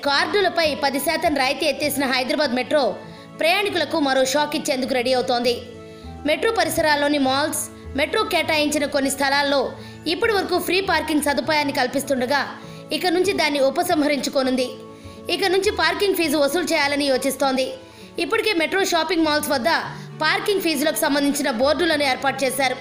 కార్డులపై పది శాతం రాయితీ ఎత్తేసిన హైదరాబాద్ మెట్రో ప్రయాణికులకు మరో షాక్ ఇచ్చేందుకు రెడీ అవుతోంది మెట్రో పరిసరాల్లోని మాల్స్ మెట్రో కేటాయించిన కొన్ని స్థలాల్లో ఇప్పటి వరకు ఫ్రీ పార్కింగ్ సదుపాయాన్ని కల్పిస్తుండగా ఇక నుంచి దాన్ని ఉపసంహరించుకోనుంది ఇక నుంచి పార్కింగ్ ఫీజు వసూలు చేయాలని యోచిస్తోంది ఇప్పటికే మెట్రో షాపింగ్ మాల్స్ వద్ద పార్కింగ్ ఫీజులకు సంబంధించిన బోర్డులను ఏర్పాటు చేశారు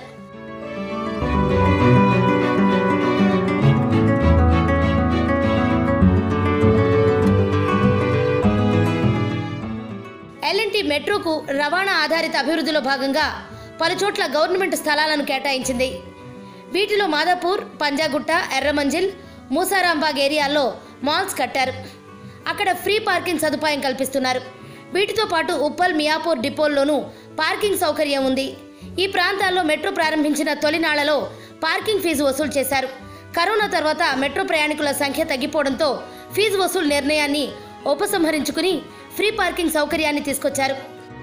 ఎల్ఎన్టీ మెట్రోకు రవాణా ఆధారిత అభివృద్ధిలో భాగంగా పలుచోట్ల గవర్నమెంట్ స్థలాలను కేటాయించింది వీటిలో మాదాపూర్ పంజాగుట్ట ఎర్రమంజిల్ మూసారాంబాగ్ ఏరియాల్లో మాల్స్ కట్టారు అక్కడ ఫ్రీ పార్కింగ్ సదుపాయం కల్పిస్తున్నారు వీటితో పాటు ఉప్పల్ మియాపూర్ డిపోల్లోనూ పార్కింగ్ సౌకర్యం ఉంది ఈ ప్రాంతాల్లో మెట్రో ప్రారంభించిన తొలినాళ్లలో పార్కింగ్ ఫీజు వసూలు చేశారు కరోనా తర్వాత మెట్రో ప్రయాణికుల సంఖ్య తగ్గిపోవడంతో ఫీజు వసూలు నిర్ణయాన్ని ఉపసంహరించుకుని ఫ్రీ పార్కింగ్ సౌకర్యాన్ని తీసుకొచ్చారు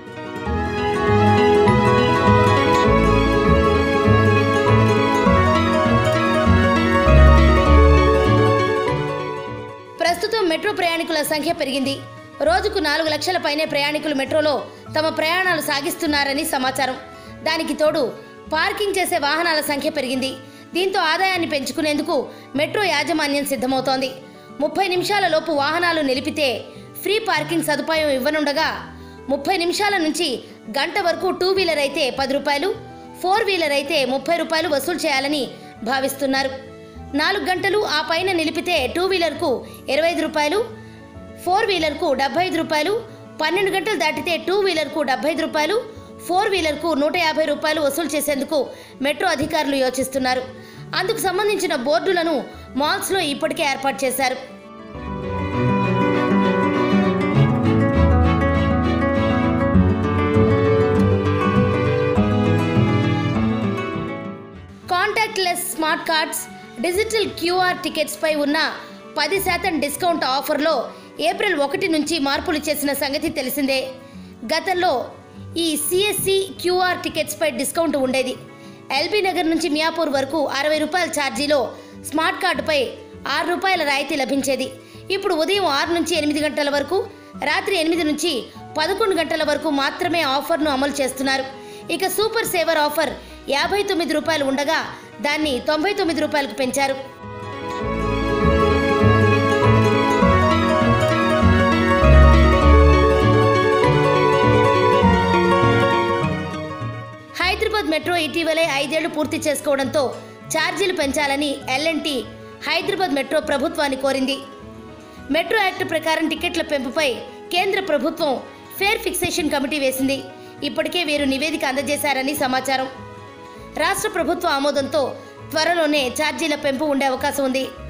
ప్రస్తుతం మెట్రో ప్రయాణికుల సంఖ్య పెరిగింది రోజుకు నాలుగు లక్షల పైనే ప్రయాణికులు మెట్రోలో తమ ప్రయాణాలు సాగిస్తున్నారని సమాచారం దానికి తోడు పార్కింగ్ చేసే వాహనాల సంఖ్య పెరిగింది దీంతో ఆదాయాన్ని పెంచుకునేందుకు మెట్రో యాజమాన్యం సిద్ధమవుతోంది ముప్పై నిమిషాల లోపు వాహనాలు నిలిపితే ఫ్రీ పార్కింగ్ సదుపాయం ఇవ్వనుండగా ముప్పై నిమిషాల నుంచి గంట వరకు టూ వీలర్ అయితే పది రూపాయలు ఫోర్ వీలర్ అయితే ముప్పై రూపాయలు వసూలు చేయాలని భావిస్తున్నారు నాలుగు గంటలు ఆ పైన నిలిపితే టూ వీలర్కు ఇరవై ఐదు రూపాయలు ఫోర్ వీలర్కు డెబ్బై ఐదు రూపాయలు పన్నెండు గంటలు దాటితే టూ వీలర్కు డెబ్బై ఐదు రూపాయలు ఫోర్ వీలర్కు నూట యాభై రూపాయలు వసూలు చేసేందుకు మెట్రో అధికారులు యోచిస్తున్నారు అందుకు సంబంధించిన బోర్డులను మాల్స్లో ఇప్పటికే ఏర్పాటు చేశారు contactless smart cards digital QR tickets పై ఉన్న పది శాతం డిస్కౌంట్ ఆఫర్లో ఏప్రిల్ ఒకటి నుంచి మార్పులు చేసిన సంగతి తెలిసిందే గతంలో ఈ సిఎస్సి క్యూఆర్ టికెట్స్ పై డిస్కౌంట్ ఉండేది ఎల్బీ నగర్ నుంచి మియాపూర్ వరకు అరవై రూపాయల ఛార్జీలో స్మార్ట్ కార్డుపై ఆరు రూపాయల రాయితీ లభించేది ఇప్పుడు ఉదయం ఆరు నుంచి ఎనిమిది గంటల వరకు రాత్రి ఎనిమిది నుంచి పదకొండు గంటల వరకు మాత్రమే ఆఫర్ను అమలు చేస్తున్నారు ఇక సూపర్ సేవర్ ఆఫర్ యాభై తొమ్మిది రూపాయలు ఉండగా దాన్ని తొంభై తొమ్మిది రూపాయలకు పెంచారు హైదరాబాద్ మెట్రో ఇటీవలే ఐదేళ్లు పూర్తి చేసుకోవడంతో ఛార్జీలు పెంచాలని ఎల్ఎన్టీ హైదరాబాద్ మెట్రో ప్రభుత్వాన్ని కోరింది మెట్రో యాక్ట్ ప్రకారం టికెట్ల పెంపుపై కేంద్ర ప్రభుత్వం ఫేర్ ఫిక్సేషన్ కమిటీ వేసింది ఇప్పటికే వీరు నివేదిక అందజేశారని సమాచారం రాష్ట్ర ప్రభుత్వ ఆమోదంతో త్వరలోనే ఛార్జీల పెంపు ఉండే అవకాశం ఉంది